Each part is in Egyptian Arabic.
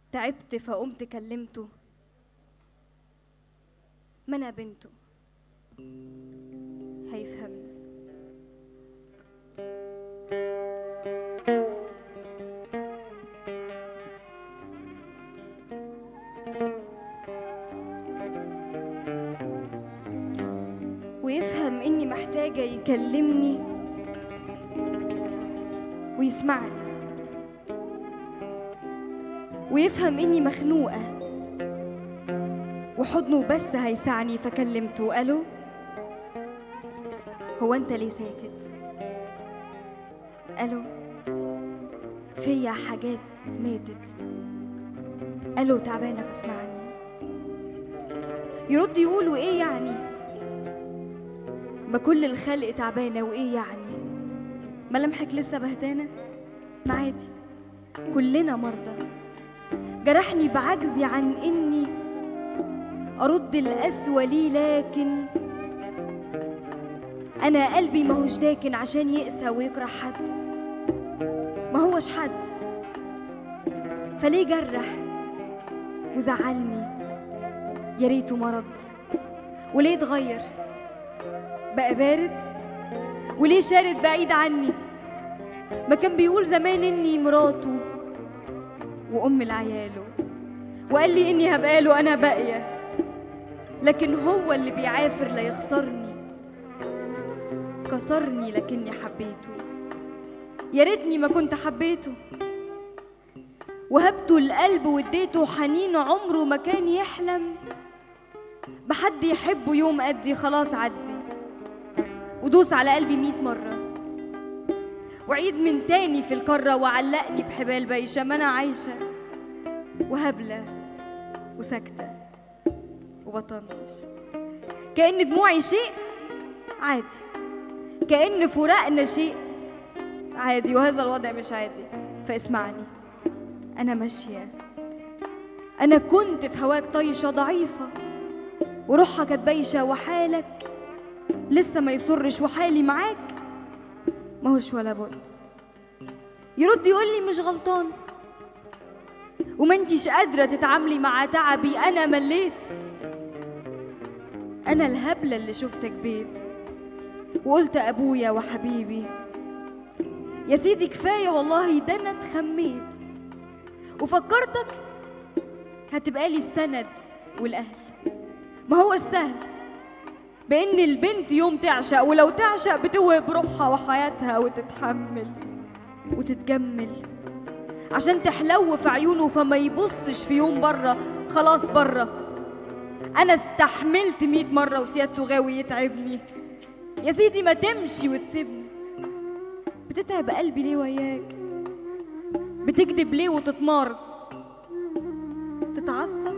تعبت فقمت كلمته ما انا بنته هيفهمني ويفهم اني محتاجه يكلمني ويسمعني ويفهم اني مخنوقه وحضنه بس هيسعني فكلمته الو هو انت ليه ساكت الو فيا حاجات ماتت الو تعبانه فاسمعني يرد يقول وايه يعني ما كل الخلق تعبانه وايه يعني ملامحك لسه بهتانه ما عادي كلنا مرضى جرحني بعجزي عن اني ارد القسوه ليه لكن انا قلبي ماهوش داكن عشان يقسى ويكره حد ما هوش حد فليه جرح وزعلني يا ريته مرض وليه اتغير بقى بارد وليه شارد بعيد عني ما كان بيقول زمان اني مراته وام لعياله وقال لي اني هبقاله انا باقيه لكن هو اللي بيعافر لا يخسرني كسرني لكني حبيته يا ريتني ما كنت حبيته وهبته القلب واديته حنين عمره ما كان يحلم بحد يحبه يوم قدي خلاص عدي ودوس على قلبي ميت مرة وعيد من تاني في الكرة وعلقني بحبال بايشة ما أنا عايشة وهبلة وساكتة وبطنش كأن دموعي شيء عادي كأن فراقنا شيء عادي وهذا الوضع مش عادي فاسمعني أنا ماشية أنا كنت في هواك طيشة ضعيفة وروحها كانت بايشة وحالك لسه ما يسرش وحالي معاك ما هوش ولا بد يرد يقول لي مش غلطان وما انتيش قادرة تتعاملي مع تعبي أنا مليت أنا الهبلة اللي شفتك بيت وقلت أبويا وحبيبي يا سيدي كفاية والله ده أنا اتخميت وفكرتك هتبقى لي السند والأهل ما هوش سهل بإن البنت يوم تعشق ولو تعشق بتوهب روحها وحياتها وتتحمل وتتجمل عشان تحلو في عيونه فما يبصش في يوم بره خلاص بره أنا استحملت مية مرة وسيادته غاوي يتعبني يا سيدي ما تمشي وتسيبني بتتعب قلبي ليه وياك بتكذب ليه وتتمارض تتعصب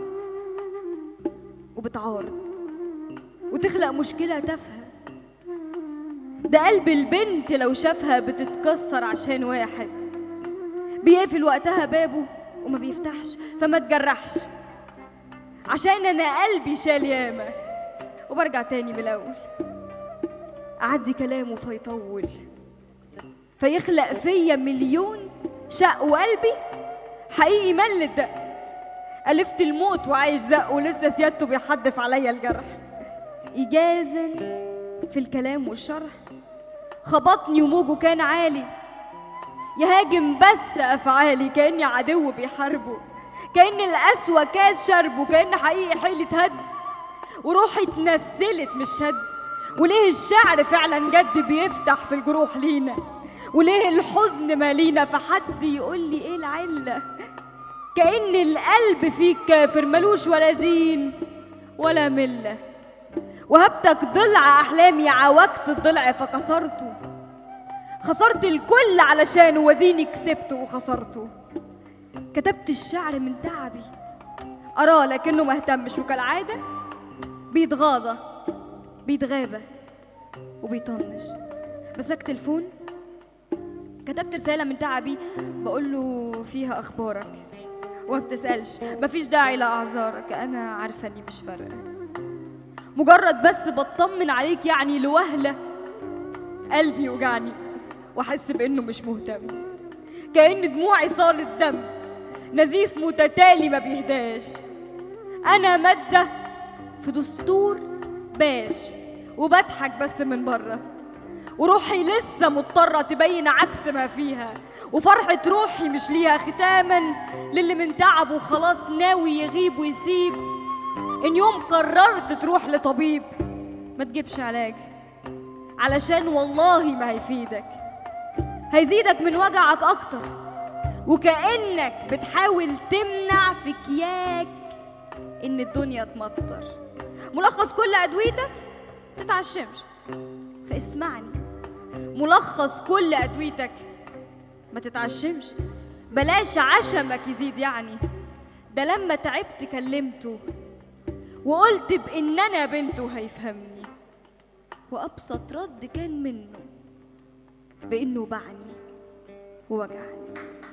وبتعارض وتخلق مشكلة تافهة ده قلب البنت لو شافها بتتكسر عشان واحد بيقفل وقتها بابه وما بيفتحش فما تجرحش عشان انا قلبي شال ياما وبرجع تاني من الاول اعدي كلامه فيطول فيخلق فيا مليون شق وقلبي حقيقي مل الدق ألفت الموت وعايش زق ولسه سيادته بيحدف عليا الجرح إيجازا في الكلام والشرح خبطني وموجه كان عالي يهاجم بس أفعالي كأني عدو بيحاربه كأن القسوة كاس شربه كأن حقيقي حيلة هد وروحي اتنسلت مش هد وليه الشعر فعلا جد بيفتح في الجروح لينا وليه الحزن مالينا فحد يقول لي ايه العله كأن القلب فيك كافر ملوش ولا دين ولا مله وهبتك ضلع احلامي عوجت الضلع فكسرته خسرت الكل علشانه وديني كسبته وخسرته كتبت الشعر من تعبي أراه لكنه ما اهتمش وكالعادة بيتغاضى بيتغابى وبيطنش مسكت الفون كتبت رسالة من تعبي بقول له فيها أخبارك وما بتسألش مفيش داعي لأعذارك أنا عارفة إني مش فارقة مجرد بس بطمن عليك يعني لوهلة قلبي يوجعني وأحس بإنه مش مهتم كأن دموعي صارت دم نزيف متتالي ما بيهداش انا ماده في دستور باش وبضحك بس من بره وروحي لسه مضطرة تبين عكس ما فيها وفرحة روحي مش ليها ختاما للي من تعبه خلاص ناوي يغيب ويسيب إن يوم قررت تروح لطبيب ما تجيبش علاج علشان والله ما هيفيدك هيزيدك من وجعك أكتر وكأنك بتحاول تمنع في كياك إن الدنيا تمطر ملخص كل أدويتك تتعشمش فاسمعني ملخص كل أدويتك ما تتعشمش بلاش عشمك يزيد يعني ده لما تعبت كلمته وقلت بإن أنا بنته هيفهمني وأبسط رد كان منه بإنه باعني ووجعني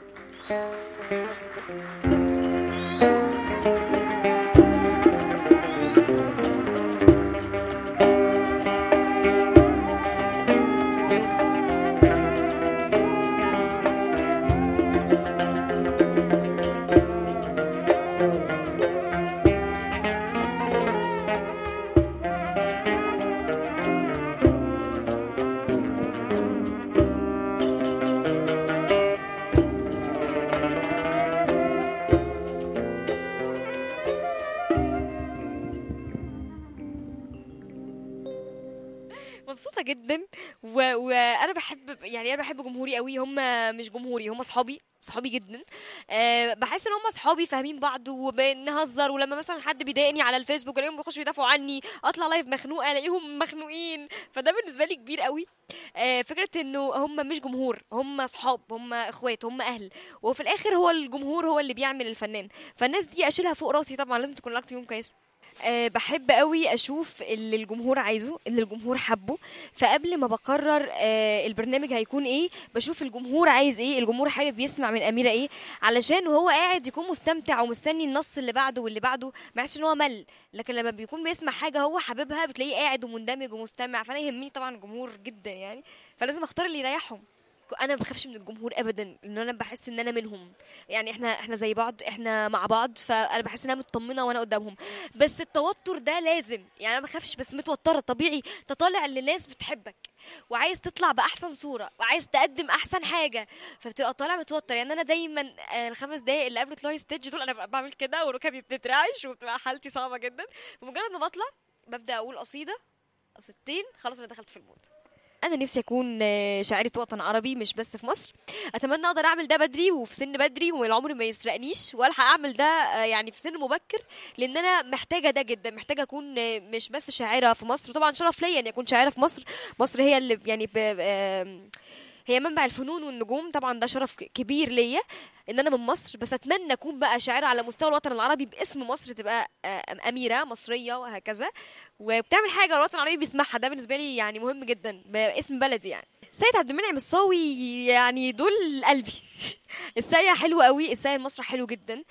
مبسوطة جدا و... وانا بحب يعني انا بحب جمهوري قوي هم مش جمهوري هم صحابي صحابي جدا أه بحس ان هم صحابي فاهمين بعض وبنهزر ولما مثلا حد بيضايقني على الفيسبوك الاقيهم بيخشوا يدافعوا عني اطلع لايف مخنوقه الاقيهم مخنوقين فده بالنسبه لي كبير قوي أه فكره انه هم مش جمهور هم صحاب هم اخوات هم اهل وفي الاخر هو الجمهور هو اللي بيعمل الفنان فالناس دي اشيلها فوق راسي طبعا لازم تكون علاقتي بيهم كويسه أه بحب قوي اشوف اللي الجمهور عايزه اللي الجمهور حبه فقبل ما بقرر أه البرنامج هيكون ايه بشوف الجمهور عايز ايه الجمهور حابب يسمع من اميره ايه علشان وهو قاعد يكون مستمتع ومستني النص اللي بعده واللي بعده ما يحسش ان هو مل لكن لما بيكون بيسمع حاجه هو حاببها بتلاقيه قاعد ومندمج ومستمع فانا يهمني طبعا الجمهور جدا يعني فلازم اختار اللي يريحهم انا ما بخافش من الجمهور ابدا ان انا بحس ان انا منهم يعني احنا احنا زي بعض احنا مع بعض فانا بحس ان انا مطمنه وانا قدامهم بس التوتر ده لازم يعني انا ما بخافش بس متوتره طبيعي تطالع لناس بتحبك وعايز تطلع باحسن صوره وعايز تقدم احسن حاجه فبتبقى طالع متوتر يعني انا دايما آه، الخمس دقايق اللي قبل طلوع ستيج دول انا ببقى بعمل كده وركبي بتترعش وبتبقى حالتي صعبه جدا بمجرد ما بطلع ببدا اقول قصيده قصيدتين خلاص انا دخلت في المود انا نفسي اكون آه، شاعره وطن عربي مش بس في مصر اتمنى اقدر اعمل ده بدري وفي سن بدري والعمر ما يسرقنيش والحق اعمل ده آه، يعني في سن مبكر لان انا محتاجه ده جدا محتاجه اكون آه، مش بس شاعره في مصر وطبعا شرف ليا اني اكون شاعره في مصر مصر هي اللي يعني ب... آم، هي منبع الفنون والنجوم طبعا ده شرف ك- كبير ليا ان انا من مصر بس اتمنى اكون بقى شاعره على مستوى الوطن العربي باسم مصر تبقى آه، اميره مصريه وهكذا وبتعمل حاجه الوطن العربي بيسمعها ده بالنسبه لي يعني مهم جدا باسم بلدي يعني سيد عبد المنعم الصاوي يعني دول قلبي الساية حلو قوي الساية المسرح حلو جدا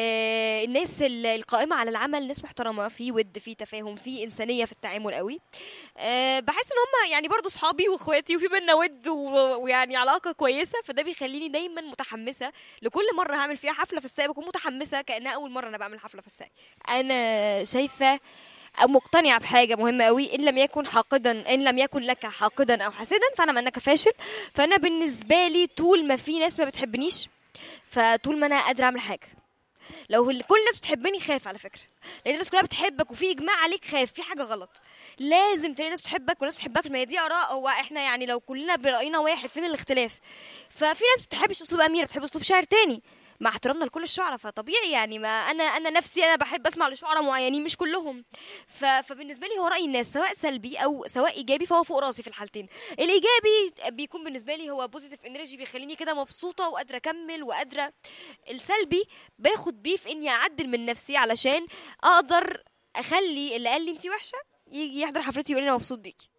آه الناس ال- القائمة على العمل ناس محترمة في ود في تفاهم في إنسانية في التعامل قوي آه بحس ان هم يعني برضو صحابي واخواتي وفي بينا ود و- ويعني علاقة كويسة فده بيخليني دايما متحمسة لكل مرة هعمل فيها حفلة في الساي بكون متحمسة كأنها أول مرة أنا بعمل حفلة في الساي أنا شايفة أو مقتنعة بحاجة مهمة قوي إن لم يكن حاقدا إن لم يكن لك حاقدا أو حاسدا فأنا منك فاشل فأنا بالنسبة لي طول ما في ناس ما بتحبنيش فطول ما أنا قادرة أعمل حاجة لو ال- كل الناس بتحبني خاف على فكره لان الناس كلها بتحبك وفي اجماع عليك خاف في حاجه غلط لازم تلاقي ناس بتحبك وناس بتحبكش ما هي دي اراء هو احنا يعني لو كلنا براينا واحد فين الاختلاف ففي ناس بتحبش اسلوب اميره بتحب اسلوب شاعر تاني مع احترامنا لكل الشعراء فطبيعي يعني ما انا انا نفسي انا بحب اسمع لشعراء معينين مش كلهم ف... فبالنسبه لي هو راي الناس سواء سلبي او سواء ايجابي فهو فوق راسي في الحالتين الايجابي بيكون بالنسبه لي هو بوزيتيف انرجي بيخليني كده مبسوطه وقادره اكمل وقادره السلبي باخد بيه في اني اعدل من نفسي علشان اقدر اخلي اللي قال لي انت وحشه يجي يحضر حفلتي يقول لي انا مبسوط بيكي